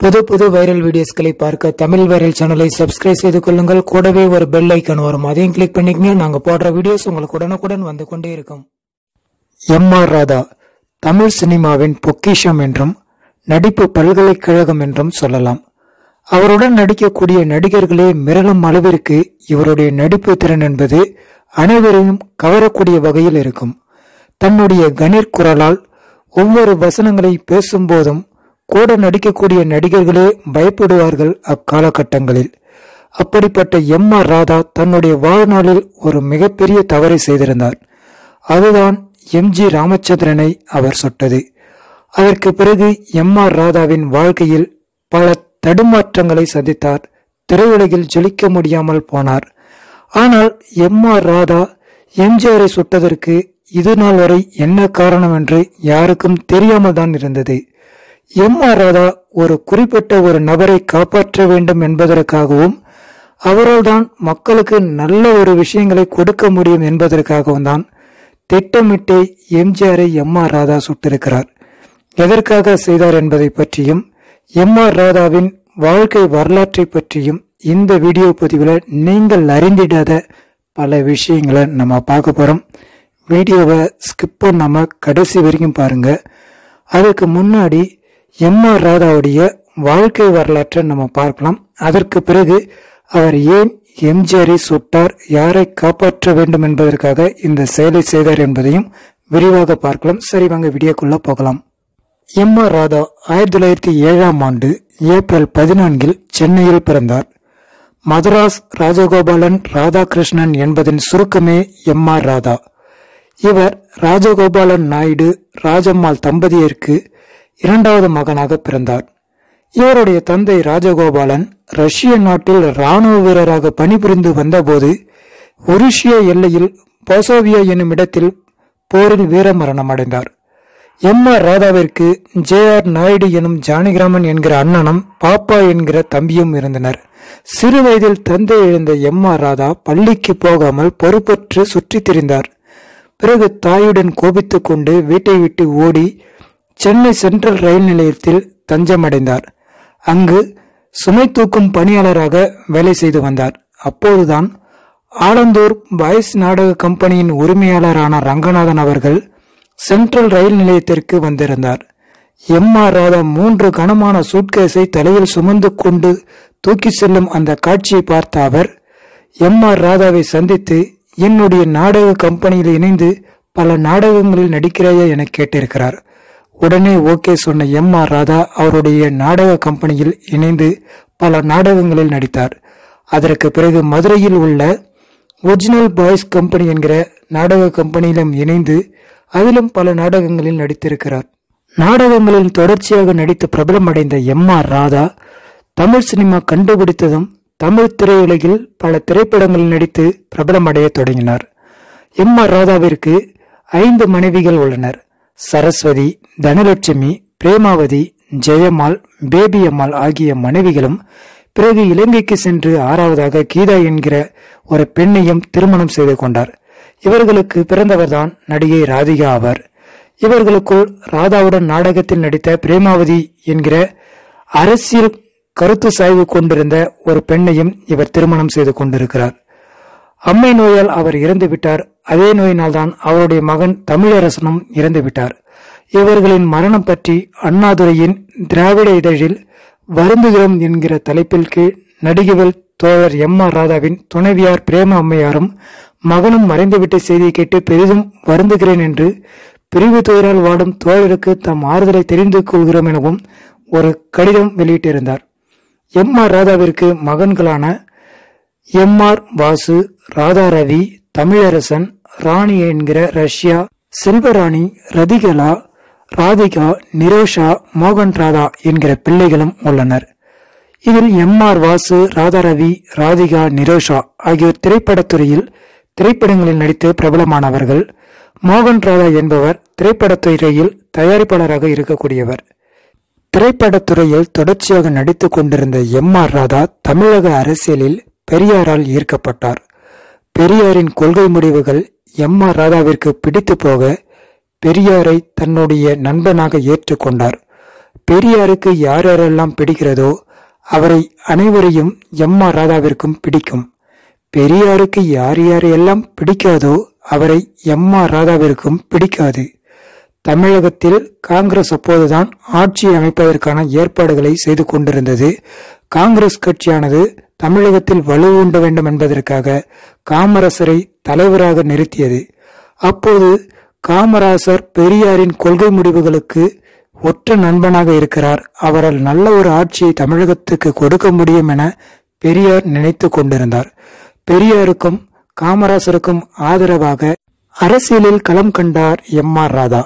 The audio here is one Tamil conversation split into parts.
புது புது வைரல் வீடியோஸ்களை பார்க்க தமிழ் வைரல் சேனலை சப்ஸ்கிரைப் செய்து கொள்ளுங்கள் கூடவே ஒரு பெல் ஐக்கான் வரும் அதையும் கிளிக் பண்ணிக்கங்க நாங்க போடுற வீடியோஸ் உங்களுக்கு உடனுக்குடன் வந்து கொண்டே இருக்கும் எம் ஆர் ராதா தமிழ் சினிமாவின் பொக்கிஷம் என்றும் நடிப்பு பல்கலைக்கழகம் என்றும் சொல்லலாம் அவருடன் நடிக்கக்கூடிய நடிகர்களே மிரளும் அளவிற்கு இவருடைய நடிப்பு திறன் என்பது அனைவரையும் கவரக்கூடிய வகையில் இருக்கும் தன்னுடைய கணீர் குரலால் ஒவ்வொரு வசனங்களை பேசும்போதும் கூட நடிக்கக்கூடிய நடிகர்களே பயப்படுவார்கள் அக்காலகட்டங்களில் அப்படிப்பட்ட எம் ஆர் ராதா தன்னுடைய வாழ்நாளில் ஒரு மிகப்பெரிய தவறை செய்திருந்தார் அதுதான் எம் ஜி ராமச்சந்திரனை அவர் சுட்டது அதற்கு பிறகு எம் ஆர் ராதாவின் வாழ்க்கையில் பல தடுமாற்றங்களை சந்தித்தார் திரையுலகில் ஜொலிக்க முடியாமல் போனார் ஆனால் எம் ஆர் ராதா எம்ஜிஆரை சுட்டதற்கு இது நாள் வரை என்ன காரணம் என்று யாருக்கும் தெரியாமல் தான் இருந்தது எம் ஆர் ராதா ஒரு குறிப்பிட்ட ஒரு நபரை காப்பாற்ற வேண்டும் என்பதற்காகவும் அவரால் தான் மக்களுக்கு நல்ல ஒரு விஷயங்களை கொடுக்க முடியும் என்பதற்காகவும் தான் திட்டமிட்டு எம்ஜிஆரை எம் ஆர் ராதா சுட்டிருக்கிறார் எதற்காக செய்தார் என்பதை பற்றியும் எம் ஆர் ராதாவின் வாழ்க்கை வரலாற்றை பற்றியும் இந்த வீடியோ பதிவில் நீங்கள் அறிந்திடாத பல விஷயங்களை நம்ம பார்க்க போறோம் வீடியோவை ஸ்கிப் பண்ணாம கடைசி வரைக்கும் பாருங்க அதுக்கு முன்னாடி எம் ஆர் ராதாவுடைய வாழ்க்கை வரலாற்றை நம்ம பார்க்கலாம் அதற்கு பிறகு அவர் ஏன் எம்ஜிஆரை சுட்டார் யாரை காப்பாற்ற வேண்டும் என்பதற்காக இந்த செயலை செய்தார் என்பதையும் விரிவாக பார்க்கலாம் சரி வாங்க வீடியோக்குள்ள போகலாம் எம் ஆர் ராதா ஆயிரத்தி தொள்ளாயிரத்தி ஏழாம் ஆண்டு ஏப்ரல் பதினான்கில் சென்னையில் பிறந்தார் மதராஸ் ராஜகோபாலன் ராதாகிருஷ்ணன் என்பதன் சுருக்கமே எம் ஆர் ராதா இவர் ராஜகோபாலன் நாயுடு ராஜம்மாள் தம்பதியருக்கு இரண்டாவது மகனாக பிறந்தார் இவருடைய தந்தை ராஜகோபாலன் ரஷ்ய நாட்டில் ராணுவ வீரராக பணிபுரிந்து வந்தபோது ஒருஷிய எல்லையில் போசோவியா என்னும் இடத்தில் போரில் வீரமரணம் அடைந்தார் எம் ஆர் ராதாவிற்கு ஜே ஆர் நாயுடு எனும் ஜானகிராமன் என்கிற அண்ணனும் பாப்பா என்கிற தம்பியும் இருந்தனர் சிறு வயதில் தந்தை எழுந்த எம் ஆர் ராதா பள்ளிக்கு போகாமல் பொறுப்பற்று சுற்றித் திரிந்தார் பிறகு தாயுடன் கோபித்துக் கொண்டு வீட்டை விட்டு ஓடி சென்னை சென்ட்ரல் ரயில் நிலையத்தில் தஞ்சமடைந்தார் அங்கு சுமை தூக்கும் பணியாளராக வேலை செய்து வந்தார் அப்போதுதான் ஆலந்தூர் பாய்ஸ் நாடக கம்பெனியின் உரிமையாளரான ரங்கநாதன் அவர்கள் சென்ட்ரல் ரயில் நிலையத்திற்கு வந்திருந்தார் எம் ஆர் ராதா மூன்று கனமான சூட்கேஸை தலையில் சுமந்து கொண்டு தூக்கி செல்லும் அந்த காட்சியை பார்த்த அவர் எம் ஆர் ராதாவை சந்தித்து என்னுடைய நாடக கம்பெனியில் இணைந்து பல நாடகங்களில் நடிக்கிறாயா என கேட்டிருக்கிறார் உடனே ஓகே சொன்ன எம் ஆர் ராதா அவருடைய நாடக கம்பெனியில் இணைந்து பல நாடகங்களில் நடித்தார் அதற்கு பிறகு மதுரையில் உள்ள ஒரிஜினல் பாய்ஸ் கம்பெனி என்கிற நாடக கம்பெனியிலும் இணைந்து அதிலும் பல நாடகங்களில் நடித்திருக்கிறார் நாடகங்களில் தொடர்ச்சியாக நடித்து பிரபலமடைந்த M R Radha Tamil cinema கண்டுபிடித்ததும் தமிழ் திரையுலகில் பல திரைப்படங்களில் நடித்து பிரபலமடைய தொடங்கினார் எம் ஆர் ராதாவிற்கு ஐந்து மனைவிகள் உள்ளனர் சரஸ்வதி தனலட்சுமி பிரேமாவதி ஜெயம்மாள் பேபி அம்மாள் ஆகிய மனைவிகளும் பிறகு இலங்கைக்கு சென்று ஆறாவதாக கீதா என்கிற ஒரு பெண்ணையும் திருமணம் செய்து கொண்டார் இவர்களுக்கு பிறந்தவர்தான் நடிகை ராதிகா ஆவார் இவர்களுக்குள் ராதாவுடன் நாடகத்தில் நடித்த பிரேமாவதி என்கிற அரசியல் கருத்து சாய்வு கொண்டிருந்த ஒரு பெண்ணையும் இவர் திருமணம் செய்து கொண்டிருக்கிறார் அம்மை நோயால் அவர் இறந்து விட்டார் அதே நோயினால் தான் அவருடைய மகன் தமிழரசனும் இறந்து விட்டார் இவர்களின் மரணம் பற்றி அண்ணாதுரையின் திராவிட இதழில் வருந்துகிறோம் என்கிற தலைப்பில் கீழ் நடிகவல் தோழர் எம் ஆர் ராதாவின் துணைவியார் பிரேம அம்மையாரும் மகனும் மறைந்துவிட்ட செய்தியை கேட்டு பெரிதும் வருந்துகிறேன் என்று பிரிவு துயரால் வாடும் தோழருக்கு தம் ஆறுதலை தெரிந்து கொள்கிறோம் எனவும் ஒரு கடிதம் வெளியிட்டிருந்தார் எம் ஆர் ராதாவிற்கு மகன்களான எம் ஆர் வாசு ராதா ரவி தமிழரசன் ராணி என்கிற ரஷ்யா செல்வராணி ரதிகலா ராதிகா நிரோஷா மோகன் ராதா என்கிற பிள்ளைகளும் உள்ளனர் இதில் எம் ஆர் வாசு ராதா ரவி ராதிகா நிரோஷா ஆகியோர் திரைப்படத்துறையில் திரைப்படங்களில் நடித்து பிரபலமானவர்கள் மோகன் ராதா என்பவர் திரைப்படத்துறையில் தயாரிப்பாளராக இருக்கக்கூடியவர் திரைப்படத்துறையில் தொடர்ச்சியாக நடித்துக் கொண்டிருந்த எம் ஆர் ராதா தமிழக அரசியலில் பெரியாரால் ஈர்க்கப்பட்டார் பெரியாரின் கொள்கை முடிவுகள் எம் ஆர் ராதாவிற்கு பிடித்து போக பெரியாரை தன்னுடைய நண்பனாக ஏற்றுக்கொண்டார் பெரியாருக்கு யார் யாரெல்லாம் பிடிக்கிறதோ அவரை அனைவரையும் எம் ஆர் ராதாவிற்கும் பிடிக்கும் பெரியாருக்கு யார் யாரையெல்லாம் பிடிக்காதோ அவரை எம் ஆர் ராதாவிற்கும் பிடிக்காது தமிழகத்தில் காங்கிரஸ் அப்போதுதான் ஆட்சி அமைப்பதற்கான ஏற்பாடுகளை செய்து கொண்டிருந்தது காங்கிரஸ் கட்சியானது தமிழகத்தில் வலுவூண்ட வேண்டும் என்பதற்காக காமராசரை தலைவராக நிறுத்தியது அப்போது காமராசர் பெரியாரின் கொள்கை முடிவுகளுக்கு ஒற்ற நண்பனாக இருக்கிறார் அவரால் நல்ல ஒரு ஆட்சியை தமிழகத்துக்கு கொடுக்க முடியும் என பெரியார் நினைத்து கொண்டிருந்தார் பெரியாருக்கும் காமராசருக்கும் ஆதரவாக அரசியலில் களம் கண்டார் எம் ஆர் ராதா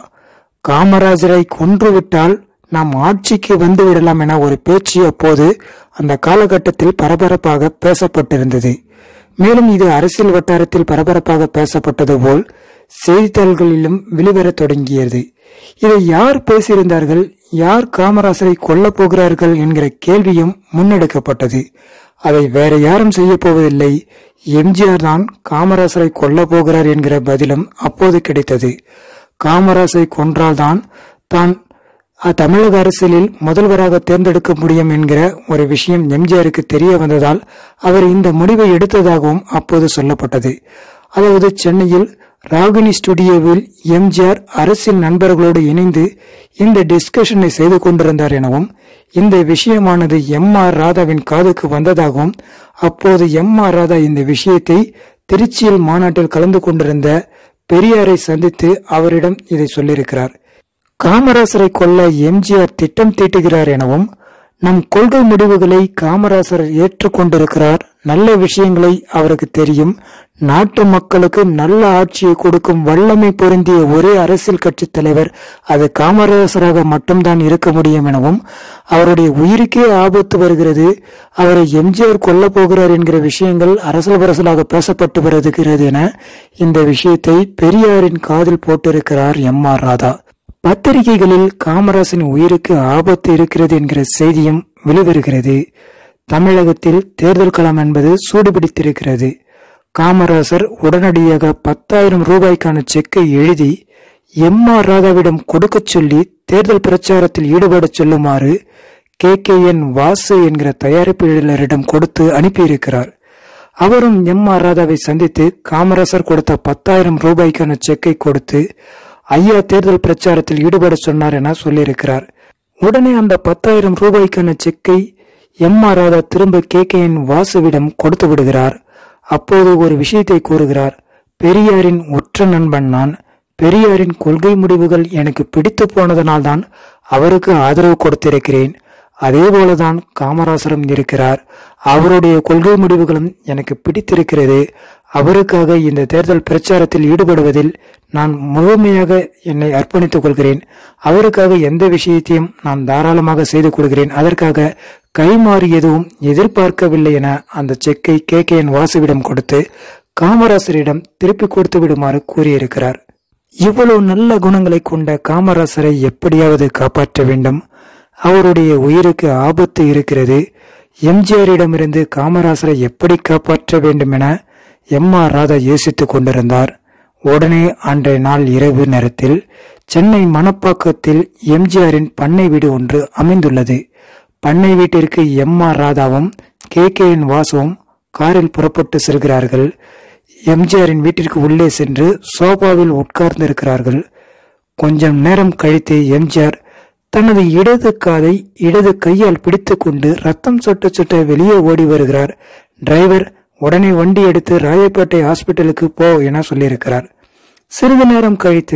காமராஜரை கொன்றுவிட்டால் நாம் ஆட்சிக்கு வந்து விடலாம் என ஒரு பேச்சு அப்போது அந்த காலகட்டத்தில் பரபரப்பாக பேசப்பட்டிருந்தது மேலும் இது அரசியல் வட்டாரத்தில் பரபரப்பாக பேசப்பட்டது போல் செய்தித்தாள்களிலும் வெளிவரத் தொடங்கியது இதை யார் பேசியிருந்தார்கள் யார் காமராசரை கொல்லப் போகிறார்கள் என்கிற கேள்வியும் முன்னெடுக்கப்பட்டது அதை வேற யாரும் செய்ய போவதில்லை எம்ஜிஆர் தான் காமராசரை கொல்லப் போகிறார் என்கிற பதிலும் அப்போது கிடைத்தது காமராசரை கொன்றால்தான் தான் அ- தமிழக அரசியலில் முதல்வராக தேர்ந்தெடுக்க முடியும் என்கிற ஒரு விஷயம் எம்ஜிஆருக்கு தெரிய வந்ததால் அவர் இந்த முடிவை எடுத்ததாகவும் அப்போது சொல்லப்பட்டது அதாவது சென்னையில் ராகினி ஸ்டுடியோவில் எம்ஜிஆர் அரசியல் நண்பர்களோடு இணைந்து இந்த டிஸ்கஷனை செய்து கொண்டிருந்தார் எனவும் இந்த விஷயமானது எம் ஆர் ராதாவின் காதுக்கு வந்ததாகவும் அப்போது எம் ஆர் ராதா இந்த விஷயத்தை திருச்சியில் மாநாட்டில் கலந்து கொண்டிருந்த பெரியாரை சந்தித்து அவரிடம் இதை சொல்லியிருக்கிறார் காமராசரை கொல்ல எம்ஜிஆர் திட்டம் தீட்டுகிறார் எனவும் நம் கொள்கை முடிவுகளை காமராசர் ஏற்றுக்கொண்டிருக்கிறார் நல்ல விஷயங்களை அவருக்கு தெரியும் நாட்டு மக்களுக்கு நல்ல ஆட்சியை கொடுக்கும் வல்லமை பொருந்திய ஒரே அரசியல் கட்சி தலைவர் அது காமராசராக மட்டும்தான் இருக்க முடியும் எனவும் அவருடைய உயிருக்கே ஆபத்து வருகிறது அவரை எம்ஜிஆர் கொல்லப் போகிறார் என்கிற விஷயங்கள் அரசல் பரசலாக பேசப்பட்டு வருகிறது என இந்த விஷயத்தை பெரியாரின் காதில் போட்டிருக்கிறார் எம் ஆர் ராதா பத்திரிகைகளில் காமராசன் உயிருக்கு ஆபத்து இருக்கிறது என்கிற செய்தியும் வெளிவருகிறது தமிழகத்தில் தேர்தல் களம் என்பது சூடுபிடித்திருக்கிறது காமராசர் உடனடியாக பத்தாயிரம் ரூபாய்க்கான செக்கை எழுதி எம் ஆர் ராதாவிடம் கொடுக்கச் சொல்லி தேர்தல் பிரச்சாரத்தில் ஈடுபடச் சொல்லுமாறு கே கே என் வாசு என்கிற தயாரிப்பாளரிடம் கொடுத்து அனுப்பியிருக்கிறார் அவரும் எம் ஆர் ராதாவை சந்தித்து காமராசர் கொடுத்த பத்தாயிரம் ரூபாய்க்கான செக்கை கொடுத்து ஐயா தேர்தல் பிரச்சாரத்தில் ஈடுபட சொன்னார் என சொல்லியிருக்கிறார் உடனே அந்த பத்தாயிரம் ரூபாய்க்கான செக்கை எம் ஆர் ராதா திரும்ப கே கே என் வாசுவிடம் கொடுத்து விடுகிறார் அப்போது ஒரு விஷயத்தை கூறுகிறார் பெரியாரின் ஒற்ற நண்பன் நான் பெரியாரின் கொள்கை முடிவுகள் எனக்கு பிடித்து போனதனால்தான் அவருக்கு ஆதரவு கொடுத்திருக்கிறேன் அதே போலதான் காமராசரும் இருக்கிறார் அவருடைய கொள்கை முடிவுகளும் எனக்கு பிடித்திருக்கிறது அவருக்காக இந்த தேர்தல் பிரச்சாரத்தில் ஈடுபடுவதில் நான் முழுமையாக என்னை அர்ப்பணித்துக் கொள்கிறேன் அவருக்காக எந்த விஷயத்தையும் நான் தாராளமாக செய்து கொள்கிறேன் அதற்காக கைமாறி எதுவும் எதிர்பார்க்கவில்லை என அந்த செக்கை கே கே என் வாசுவிடம் கொடுத்து காமராசரிடம் திருப்பி கொடுத்து விடுமாறு கூறியிருக்கிறார் இவ்வளவு நல்ல குணங்களை கொண்ட காமராசரை எப்படியாவது காப்பாற்ற வேண்டும் அவருடைய உயிருக்கு ஆபத்து இருக்கிறது எம்ஜிஆரிடமிருந்து காமராசரை எப்படி காப்பாற்ற வேண்டும் என எம் ஆர் ராதா யோசித்துக் கொண்டிருந்தார் உடனே அன்றைய நாள் இரவு நேரத்தில் சென்னை மணப்பாக்கத்தில் எம்ஜிஆரின் பண்ணை வீடு ஒன்று அமைந்துள்ளது பண்ணை வீட்டிற்கு எம் ஆர் ராதாவும் கே கே என் வாசுவும் காரில் புறப்பட்டு செல்கிறார்கள் எம்ஜிஆரின் வீட்டிற்கு உள்ளே சென்று சோபாவில் உட்கார்ந்திருக்கிறார்கள் கொஞ்சம் நேரம் கழித்து எம்ஜிஆர் தனது இடது காதை இடது கையால் பிடித்துக்கொண்டு ரத்தம் சொட்ட சொட்ட வெளியே ஓடி வருகிறார் டிரைவர் உடனே வண்டி எடுத்து ராயப்பேட்டை ஹாஸ்பிட்டலுக்கு போ என சொல்லியிருக்கிறார் சிறிது நேரம் கழித்து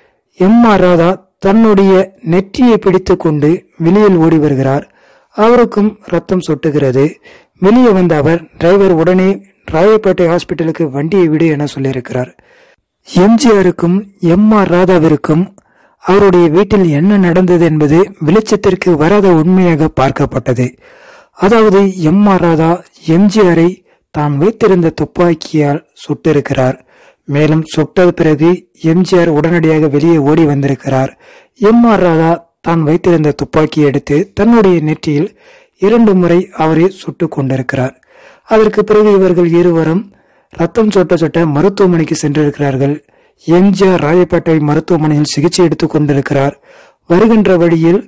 எம் ஆர் ராதா தன்னுடைய நெற்றியை பிடித்துக்கொண்டு வெளியில் ஓடி வருகிறார் அவருக்கும் ரத்தம் சொட்டுகிறது வெளியே வந்த அவர் டிரைவர் உடனே ராயப்பேட்டை ஹாஸ்பிட்டலுக்கு வண்டியை விடு என சொல்லியிருக்கிறார் எம்ஜிஆருக்கும் எம் ஆர் ராதாவிற்கும் அவருடைய வீட்டில் என்ன நடந்தது என்பது வெளிச்சத்திற்கு வராத உண்மையாக பார்க்கப்பட்டது அதாவது எம் ஆர் ராதா எம்ஜிஆரை தான் வைத்திருந்த துப்பாக்கியால் சுட்டிருக்கிறார் மேலும் சுட்ட பிறகு எம்ஜிஆர் உடனடியாக வெளியே ஓடி வந்திருக்கிறார் எம் ஆர் ராதா தான் வைத்திருந்த துப்பாக்கியை எடுத்து தன்னுடைய நெற்றியில் இரண்டு முறை அவரை சுட்டுக் கொண்டிருக்கிறார் அதற்கு பிறகு இவர்கள் இருவரும் ரத்தம் சொட்ட சொட்ட மருத்துவமனைக்கு சென்றிருக்கிறார்கள் எம்ஜிஆர் ராயப்பேட்டை மருத்துவமனையில் சிகிச்சை எடுத்துக் கொண்டிருக்கிறார் வருகின்ற வழியில்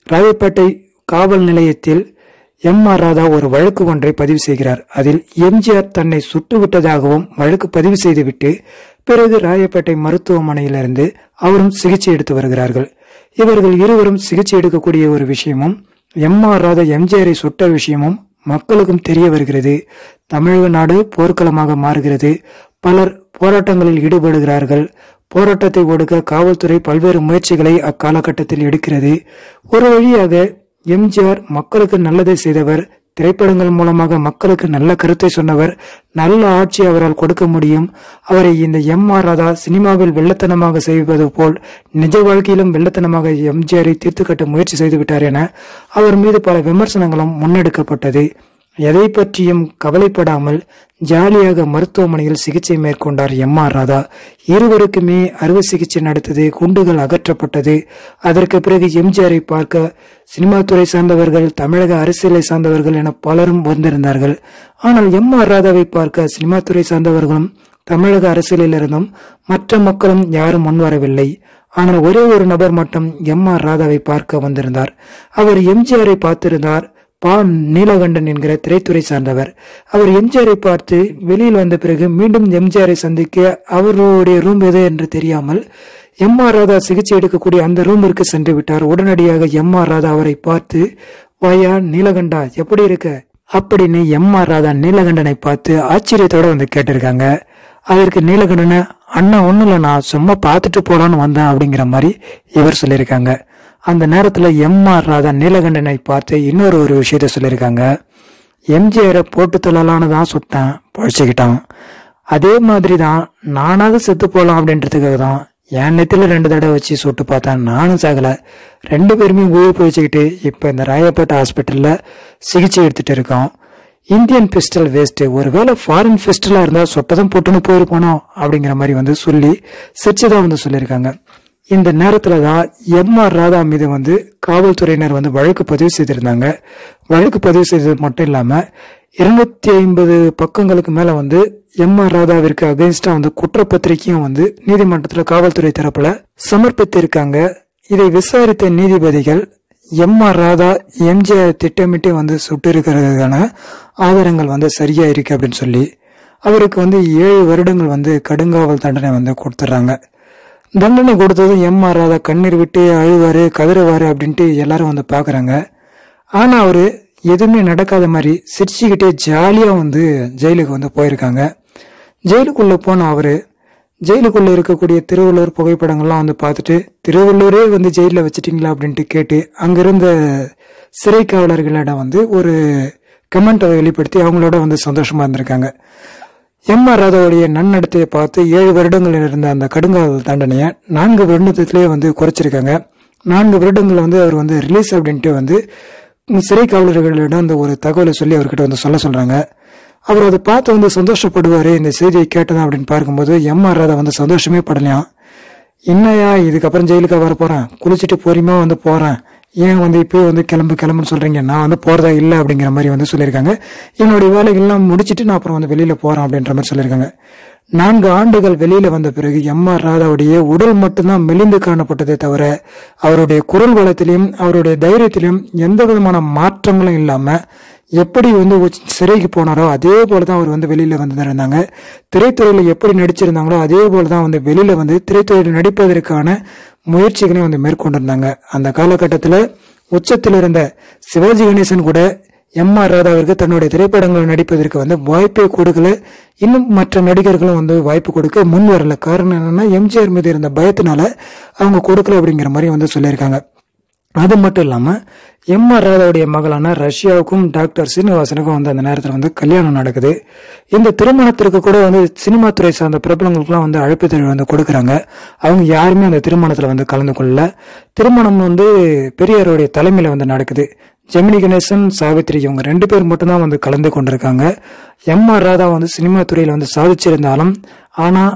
ராயப்பேட்டை காவல் நிலையத்தில் எம் ஆர் ராதா ஒரு வழக்கு ஒன்றை பதிவு செய்கிறார் அதில் எம்ஜிஆர் தன்னை சுட்டுவிட்டதாகவும் வழக்கு பதிவு செய்துவிட்டு பிறகு ராயப்பேட்டை மருத்துவமனையிலிருந்து அவரும் சிகிச்சை எடுத்து வருகிறார்கள் இவர்கள் இருவரும் சிகிச்சை எடுக்கக்கூடிய ஒரு விஷயமும் எம் ஆர் ராதா எம்ஜிஆரை சுட்ட விஷயமும் மக்களுக்கும் தெரிய வருகிறது தமிழக நாடு போர்க்களமாக மாறுகிறது பலர் போராட்டங்களில் ஈடுபடுகிறார்கள் போராட்டத்தை ஒடுக்க காவல்துறை பல்வேறு முயற்சிகளை அக்காலகட்டத்தில் எடுக்கிறது ஒரு வழியாக எம்ஜிஆர் மக்களுக்கு நல்லதை செய்தவர் திரைப்படங்கள் மூலமாக மக்களுக்கு நல்ல கருத்தை சொன்னவர் நல்ல ஆட்சி அவரால் கொடுக்க முடியும் அவரை இந்த எம் ஆர் ராதா சினிமாவில் வெள்ளத்தனமாக செய்வது போல் நிஜ வாழ்க்கையிலும் வெள்ளத்தனமாக எம்ஜிஆரை தீர்த்து கட்ட முயற்சி செய்துவிட்டார் என அவர் மீது பல விமர்சனங்களும் முன்னெடுக்கப்பட்டது எதை பற்றியும் கவலைப்படாமல் ஜாலியாக மருத்துவமனையில் சிகிச்சை மேற்கொண்டார் எம் ஆர் ராதா இருவருக்குமே அறுவை சிகிச்சை நடத்தது குண்டுகள் அகற்றப்பட்டது அதற்கு பிறகு எம்ஜிஆரை பார்க்க சினிமா துறை சார்ந்தவர்கள் தமிழக அரசியலை சார்ந்தவர்கள் என பலரும் வந்திருந்தார்கள் ஆனால் எம் ஆர் ராதாவை பார்க்க சினிமா துறை சார்ந்தவர்களும் தமிழக அரசியலிலிருந்தும் மற்ற மக்களும் யாரும் முன்வரவில்லை ஆனால் ஒரே ஒரு நபர் மட்டும் எம் ஆர் ராதாவை பார்க்க வந்திருந்தார் அவர் எம்ஜிஆரை பார்த்திருந்தார் பா நீலகண்டன் என்கிற திரைத்துறை சார்ந்தவர் அவர் எம்ஜிஆரை பார்த்து வெளியில் வந்த பிறகு மீண்டும் எம்ஜிஆரை சந்திக்க அவருடைய ரூம் எது என்று தெரியாமல் எம் ஆர் ராதா சிகிச்சை எடுக்கக்கூடிய அந்த ரூமிற்கு சென்று விட்டார் உடனடியாக எம் ஆர் ராதா அவரை பார்த்து வாயா நீலகண்டா எப்படி இருக்க அப்படின்னு எம் ஆர் ராதா நீலகண்டனை பார்த்து ஆச்சரியத்தோட வந்து கேட்டிருக்காங்க அதற்கு நீலகண்டனை அண்ணா ஒன்றும் இல்லை நான் சும்மா பார்த்துட்டு போலான்னு வந்தேன் அப்படிங்கிற மாதிரி இவர் சொல்லியிருக்காங்க அந்த நேரத்தில் எம் ஆர் ராதா நீலகண்டனை பார்த்து இன்னொரு ஒரு விஷயத்த சொல்லியிருக்காங்க எம்ஜிஆரை போட்டு தொழலான்னு தான் சுட்டேன் பழிச்சுக்கிட்டான் அதே மாதிரி தான் நானாவது செத்து போகலாம் அப்படின்றதுக்காக தான் என் நெத்தில ரெண்டு தடவை வச்சு சுட்டு பார்த்தேன் நானும் சாகல ரெண்டு பேருமே உயிர் போயிச்சுக்கிட்டு இப்போ இந்த ராயப்பேட்டை ஹாஸ்பிட்டலில் சிகிச்சை எடுத்துட்டு இருக்கோம் இந்தியன் பிஸ்டல் வேஸ்ட் ஒருவேளை ஃபாரின் பிஸ்டலா இருந்தா சொட்டதும் போட்டுன்னு போயிருப்பானோ அப்படிங்கிற மாதிரி வந்து சொல்லி சிரிச்சுதான் வந்து சொல்லியிருக்காங்க இந்த நேரத்துல தான் எம் ஆர் ராதா மீது வந்து காவல்துறையினர் வந்து வழக்கு பதிவு செய்திருந்தாங்க வழக்கு பதிவு செய்தது மட்டும் இல்லாம இருநூத்தி ஐம்பது பக்கங்களுக்கு மேல வந்து எம் ஆர் ராதாவிற்கு அகைன்ஸ்டா வந்து குற்றப்பத்திரிக்கையும் வந்து நீதிமன்றத்துல காவல்துறை தரப்புல சமர்ப்பித்திருக்காங்க இதை விசாரித்த நீதிபதிகள் எம் ஆர் ராதா எம்ஜிஆர் திட்டமிட்டு வந்து சுட்டு இருக்கிறதுக்கான ஆதாரங்கள் வந்து சரியா இருக்கு அப்படின்னு சொல்லி அவருக்கு வந்து ஏழு வருடங்கள் வந்து கடுங்காவல் தண்டனை வந்து கொடுத்துட்றாங்க தண்டனை கொடுத்ததும் எம் ஆர் ராதா கண்ணீர் விட்டு அழுவாரு கதறுவாரு அப்படின்ட்டு எல்லாரும் வந்து பாக்குறாங்க ஆனா அவரு எதுவுமே நடக்காத மாதிரி சிரிச்சுக்கிட்டே ஜாலியா வந்து ஜெயிலுக்கு வந்து போயிருக்காங்க ஜெயிலுக்குள்ள போன அவரு ஜெயிலுக்குள்ள இருக்கக்கூடிய திருவள்ளுவர் புகைப்படங்கள்லாம் வந்து பார்த்துட்டு திருவள்ளுவரே வந்து ஜெயிலில் வச்சிட்டீங்களா அப்படின்ட்டு கேட்டு அங்கிருந்த சிறை காவலர்களிடம் வந்து ஒரு கமெண்ட்டை வெளிப்படுத்தி அவங்களோட வந்து சந்தோஷமா இருந்திருக்காங்க எம் ஆர் ராதாவுடைய நன்னடத்தையை பார்த்து ஏழு வருடங்கள் இருந்த அந்த கடுங்காவல் தண்டனையை நான்கு வருடத்திலேயே வந்து குறைச்சிருக்காங்க நான்கு வருடங்கள் வந்து அவர் வந்து ரிலீஸ் அப்படின்ட்டு வந்து சிறை காவலர்களிடம் அந்த ஒரு தகவலை சொல்லி அவர்கிட்ட வந்து சொல்ல சொல்றாங்க அவர் அதை பார்த்து வந்து சந்தோஷப்படுவாரு இந்த செய்தியை கேட்டதா அப்படின்னு பார்க்கும்போது எம் ஆர் ராதா வந்து சந்தோஷமே படலையாம் என்னையா இதுக்கப்புறம் ஜெயிலுக்கு வர போறேன் குளிச்சுட்டு பொறுமையா வந்து போறேன் ஏன் வந்து இப்போ வந்து கிளம்பு கிளம்புன்னு சொல்றீங்க நான் வந்து போறதா இல்லை அப்படிங்கிற மாதிரி வந்து சொல்லியிருக்காங்க என்னுடைய வேலைகள்லாம் முடிச்சிட்டு நான் அப்புறம் வந்து வெளியில போறேன் அப்படின்ற மாதிரி சொல்லியிருக்காங்க நான்கு ஆண்டுகள் வெளியில வந்த பிறகு எம் ஆர் ராதாவுடைய உடல் மட்டும்தான் மெலிந்து காணப்பட்டதே தவிர அவருடைய குரல் வளத்திலையும் அவருடைய தைரியத்திலையும் எந்த விதமான மாற்றங்களும் இல்லாம எப்படி வந்து உச்- சிறைக்கு போனாரோ அதே போல தான் அவர் வந்து வெளியில வந்து இருந்தாங்க திரைத்துறையில எப்படி நடிச்சிருந்தாங்களோ அதே போல தான் வந்து வெளியில வந்து திரைத்துறையில் நடிப்பதற்கான முயற்சிகளையும் வந்து மேற்கொண்டிருந்தாங்க அந்த காலகட்டத்தில் உச்சத்தில் இருந்த சிவாஜி கணேசன் கூட எம் ஆர் ராதாவிற்கு தன்னுடைய திரைப்படங்களில் நடிப்பதற்கு வந்து வாய்ப்பே கொடுக்கல இன்னும் மற்ற நடிகர்களும் வந்து வாய்ப்பு கொடுக்க முன் வரல காரணம் என்னன்னா எம்ஜிஆர் மீது இருந்த பயத்தினால அவங்க கொடுக்கல அப்படிங்கிற மாதிரி வந்து சொல்லியிருக்காங்க அது மட்டும் இல்லாம எம் ஆர் ராதாவுடைய மகளான ரஷ்யாவுக்கும் டாக்டர் சீனிவாசனுக்கும் வந்து அந்த நேரத்தில் வந்து கல்யாணம் நடக்குது இந்த திருமணத்திற்கு கூட வந்து சினிமா துறை சார்ந்த பிரபலங்களுக்குலாம் வந்து அழைப்பு வந்து கொடுக்குறாங்க அவங்க யாருமே அந்த திருமணத்தில் வந்து கலந்து கொள்ளல திருமணம் வந்து பெரியாருடைய தலைமையில வந்து நடக்குது ஜெமினி கணேசன் சாவித்ரி இவங்க ரெண்டு பேர் மட்டும்தான் வந்து கலந்து கொண்டிருக்காங்க எம் ஆர் ராதா வந்து சினிமா துறையில வந்து சாதிச்சிருந்தாலும் ஆனா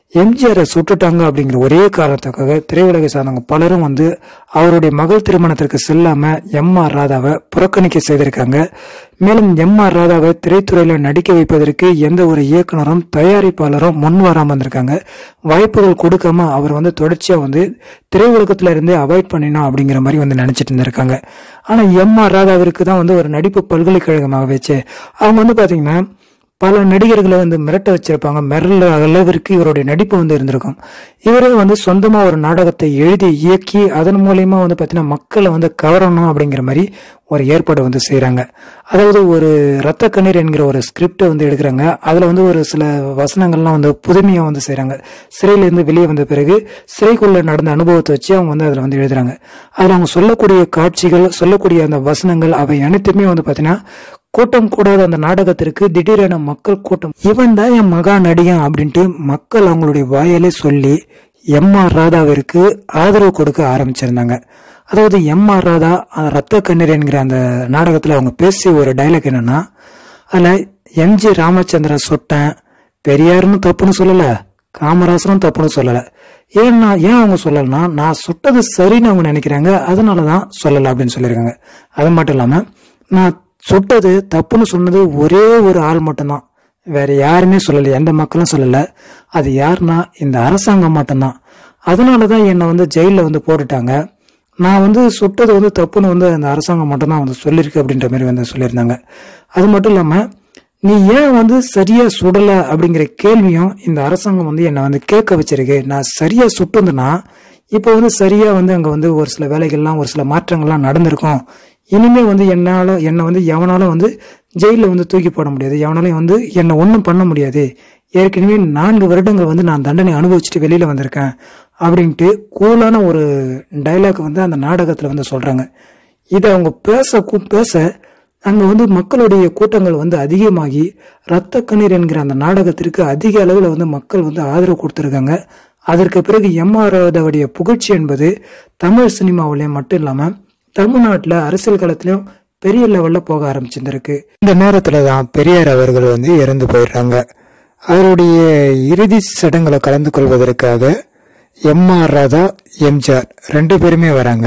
எம்ஜிஆரை சுட்டுட்டாங்க அப்படிங்கிற ஒரே காரணத்துக்காக திரையுலகை சார்ந்தவங்க பலரும் வந்து அவருடைய மகள் திருமணத்திற்கு செல்லாம எம் ஆர் ராதாவை புறக்கணிக்க செய்திருக்காங்க மேலும் எம் ஆர் ராதாவை திரைத்துறையில நடிக்க வைப்பதற்கு எந்த ஒரு இயக்குனரும் தயாரிப்பாளரும் முன் வராம இருந்திருக்காங்க வாய்ப்புகள் கொடுக்காம அவர் வந்து தொடர்ச்சியா வந்து திரையுலகத்துல இருந்தே அவாய்ட் பண்ணினோம் அப்படிங்கிற மாதிரி வந்து நினைச்சிட்டு இருந்திருக்காங்க ஆனா எம் ஆர் ராதாவிற்கு தான் வந்து ஒரு நடிப்பு பல்கலைக்கழகமாக வச்சு அவங்க வந்து பாத்தீங்கன்னா பல நடிகர்களை வந்து மிரட்ட வச்சிருப்பாங்க மிரள அளவிற்கு இவருடைய நடிப்பு வந்து இருந்திருக்கும் இவரே வந்து சொந்தமா ஒரு நாடகத்தை எழுதி இயக்கி அதன் மூலியமா வந்து பாத்தீங்கன்னா மக்களை வந்து கவரணும் அப்படிங்கிற மாதிரி ஒரு ஏற்பாடு வந்து செய்றாங்க அதாவது ஒரு ரத்த கண்ணீர் என்கிற ஒரு ஸ்கிரிப்டை வந்து எடுக்கிறாங்க அதுல வந்து ஒரு சில வசனங்கள்லாம் வந்து புதுமையா வந்து செய்றாங்க சிறையில இருந்து வெளியே வந்த பிறகு சிறைக்குள்ள நடந்த அனுபவத்தை வச்சு அவங்க வந்து அதுல வந்து எழுதுறாங்க அதுல அவங்க சொல்லக்கூடிய காட்சிகள் சொல்லக்கூடிய அந்த வசனங்கள் அவை அனைத்துமே வந்து பாத்தீங்கன்னா கூட்டம் கூடாத அந்த நாடகத்திற்கு திடீரென மக்கள் கூட்டம் இவன் தான் என் மகா நடிகன் அப்படின்ட்டு மக்கள் அவங்களுடைய வாயாலே சொல்லி எம் ஆர் ராதாவிற்கு ஆதரவு கொடுக்க ஆரம்பிச்சிருந்தாங்க அதாவது எம் ஆர் ராதா அந்த ரத்த கண்ணீர் என்கிற அந்த நாடகத்துல அவங்க பேசிய ஒரு டைலாக் என்னன்னா அதுல எம்ஜி ராமச்சந்திர சொட்டேன் பெரியாருன்னு தப்புன்னு சொல்லல காமராசரும் தப்புன்னு சொல்லல ஏன்னா ஏன் அவங்க சொல்லலைன்னா நான் சுட்டது சரின்னு அவங்க நினைக்கிறாங்க அதனாலதான் சொல்லல அப்படின்னு சொல்லியிருக்காங்க அது மட்டும் இல்லாம நான் சுட்டது தப்புன்னு சொன்னது ஒரே ஒரு ஆள் மட்டும்தான் வேற யாருமே சொல்லல எந்த மக்களும் சொல்லல அது யாருன்னா இந்த அரசாங்கம் மட்டும்தான் அதனாலதான் என்னை வந்து ஜெயில வந்து போட்டுட்டாங்க நான் வந்து சுட்டது வந்து தப்புன்னு வந்து அந்த அரசாங்கம் மட்டும்தான் வந்து சொல்லியிருக்கு அப்படின்ற மாதிரி வந்து சொல்லியிருந்தாங்க அது மட்டும் இல்லாம நீ ஏன் வந்து சரியா சுடல அப்படிங்கிற கேள்வியும் இந்த அரசாங்கம் வந்து என்னை வந்து கேட்க வச்சிருக்கு நான் சரியா சுட்டுந்தேன்னா இப்போ வந்து சரியா வந்து அங்க வந்து ஒரு சில வேலைகள்லாம் ஒரு சில மாற்றங்கள்லாம் நடந்திருக்கும் இனிமே வந்து என்னால என்னை வந்து எவனாலும் வந்து ஜெயில வந்து தூக்கி போட முடியாது எவனாலையும் வந்து என்னை ஒன்றும் பண்ண முடியாது ஏற்கனவே நான்கு வருடங்கள் வந்து நான் தண்டனை அனுபவிச்சுட்டு வெளியில வந்திருக்கேன் அப்படின்ட்டு கூலான ஒரு டைலாக் வந்து அந்த நாடகத்துல வந்து சொல்றாங்க இதை அவங்க பேச கு- பேச அங்க வந்து மக்களுடைய கூட்டங்கள் வந்து அதிகமாகி ரத்த கண்ணீர் என்கிற அந்த நாடகத்திற்கு அதிக அளவில் வந்து மக்கள் வந்து ஆதரவு கொடுத்திருக்காங்க அதற்கு பிறகு எம் ஆர் ராதாவுடைய புகழ்ச்சி என்பது தமிழ் சினிமாவிலையும் மட்டும் இல்லாம தமிழ்நாட்டுல அரசியல் களத்திலும் பெரிய லெவல்ல போக ஆரம்பிச்சிருந்திருக்கு இந்த நேரத்துல தான் பெரியார் அவர்கள் வந்து இறந்து போயிடுறாங்க அவருடைய இறுதி சடங்குல கலந்து கொள்வதற்காக எம் ஆர் ராதா எம்ஜிஆர் ரெண்டு பேருமே வராங்க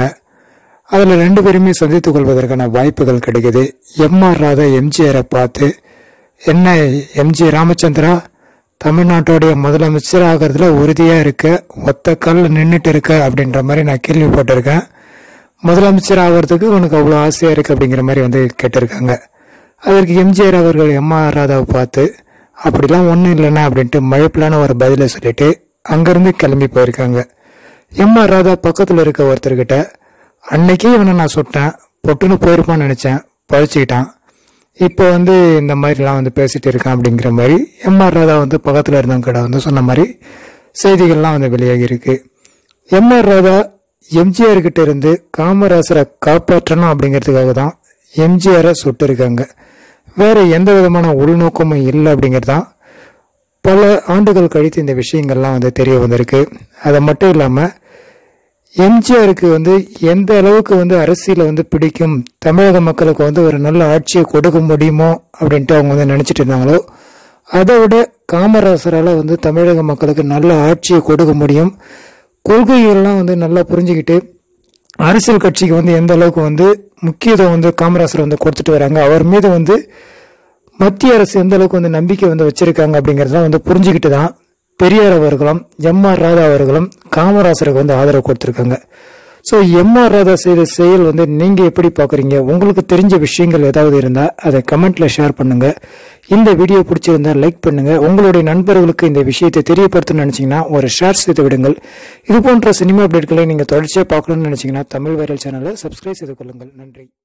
அதுல ரெண்டு பேருமே சந்தித்துக் கொள்வதற்கான வாய்ப்புகள் கிடைக்குது எம் ஆர் ராதா எம்ஜிஆரை பார்த்து என்ன எம்ஜி ராமச்சந்திரா தமிழ்நாட்டுடைய முதலமைச்சர் ஆகிறதுல உறுதியா இருக்க ஒத்த கால்ல நின்றுட்டு இருக்க அப்படின்ற மாதிரி நான் கேள்விப்பட்டிருக்கேன் முதலமைச்சர் ஆகிறதுக்கு உனக்கு அவ்வளோ ஆசையா இருக்கு அப்படிங்கிற மாதிரி வந்து கேட்டிருக்காங்க அதற்கு எம்ஜிஆர் அவர்கள் எம் ஆர் ராதாவை பார்த்து அப்படிலாம் ஒன்றும் இல்லைண்ணா அப்படின்ட்டு மழைப்பிலான ஒரு பதிலை சொல்லிட்டு அங்கிருந்து கிளம்பி போயிருக்காங்க எம் ஆர் ராதா பக்கத்தில் இருக்க ஒருத்தர்கிட்ட அன்னைக்கே இவனை நான் சுட்டேன் பொட்டுன்னு போயிருப்பான்னு நினைச்சேன் பழிச்சுக்கிட்டான் இப்போ வந்து இந்த மாதிரிலாம் வந்து பேசிட்டு இருக்கான் அப்படிங்கிற மாதிரி எம் ஆர் ராதா வந்து பக்கத்தில் இருந்தவங்க கிட்ட வந்து சொன்ன மாதிரி செய்திகள்லாம் வந்து வெளியாகி இருக்கு எம் ஆர் ராதா எம்ஜிஆர் கிட்ட இருந்து காமராசரை காப்பாற்றணும் அப்படிங்கிறதுக்காக தான் எம்ஜிஆரை சுட்டு இருக்காங்க வேற எந்த விதமான உள்நோக்கமும் இல்லை அப்படிங்கிறது தான் பல ஆண்டுகள் கழித்து இந்த விஷயங்கள்லாம் வந்து தெரிய வந்திருக்கு அது மட்டும் இல்லாமல் எம்ஜிஆருக்கு வந்து எந்த அளவுக்கு வந்து அரசியல வந்து பிடிக்கும் தமிழக மக்களுக்கு வந்து ஒரு நல்ல ஆட்சியை கொடுக்க முடியுமோ அப்படின்ட்டு அவங்க வந்து நினைச்சிட்டு இருந்தாங்களோ அதை விட காமராசரால வந்து தமிழக மக்களுக்கு நல்ல ஆட்சியை கொடுக்க முடியும் கொள்கைகள்லாம் வந்து நல்லா புரிஞ்சுக்கிட்டு அரசியல் கட்சிக்கு வந்து எந்த அளவுக்கு வந்து முக்கியத்துவம் வந்து காமராசர் வந்து கொடுத்துட்டு வராங்க அவர் மீது வந்து மத்திய அரசு எந்த அளவுக்கு வந்து நம்பிக்கை வந்து வச்சிருக்காங்க அப்படிங்கறதெல்லாம் வந்து புரிஞ்சுக்கிட்டு தான் பெரியார் அவர்களும் எம் ஆர் ராதா அவர்களும் காமராசருக்கு வந்து ஆதரவு கொடுத்திருக்காங்க ஸோ எம் ஆர் ராதா செய்த செயல் வந்து நீங்க எப்படி பாக்குறீங்க உங்களுக்கு தெரிஞ்ச விஷயங்கள் ஏதாவது இருந்தா அதை கமெண்ட்ல ஷேர் பண்ணுங்க இந்த வீடியோ பிடிச்சிருந்தா லைக் பண்ணுங்க உங்களுடைய நண்பர்களுக்கு இந்த விஷயத்தை தெரியப்படுத்தணும்னு நினைச்சீங்கன்னா ஒரு ஷேர் செய்து விடுங்கள் இது போன்ற சினிமா அப்டேட்களை நீங்க தொடர்ச்சியா பார்க்கணும்னு நினைச்சீங்கன்னா தமிழ் வைரல் சேனலை சப்ஸ்கிரைப் செய்து கொள்ளுங்கள் நன்றி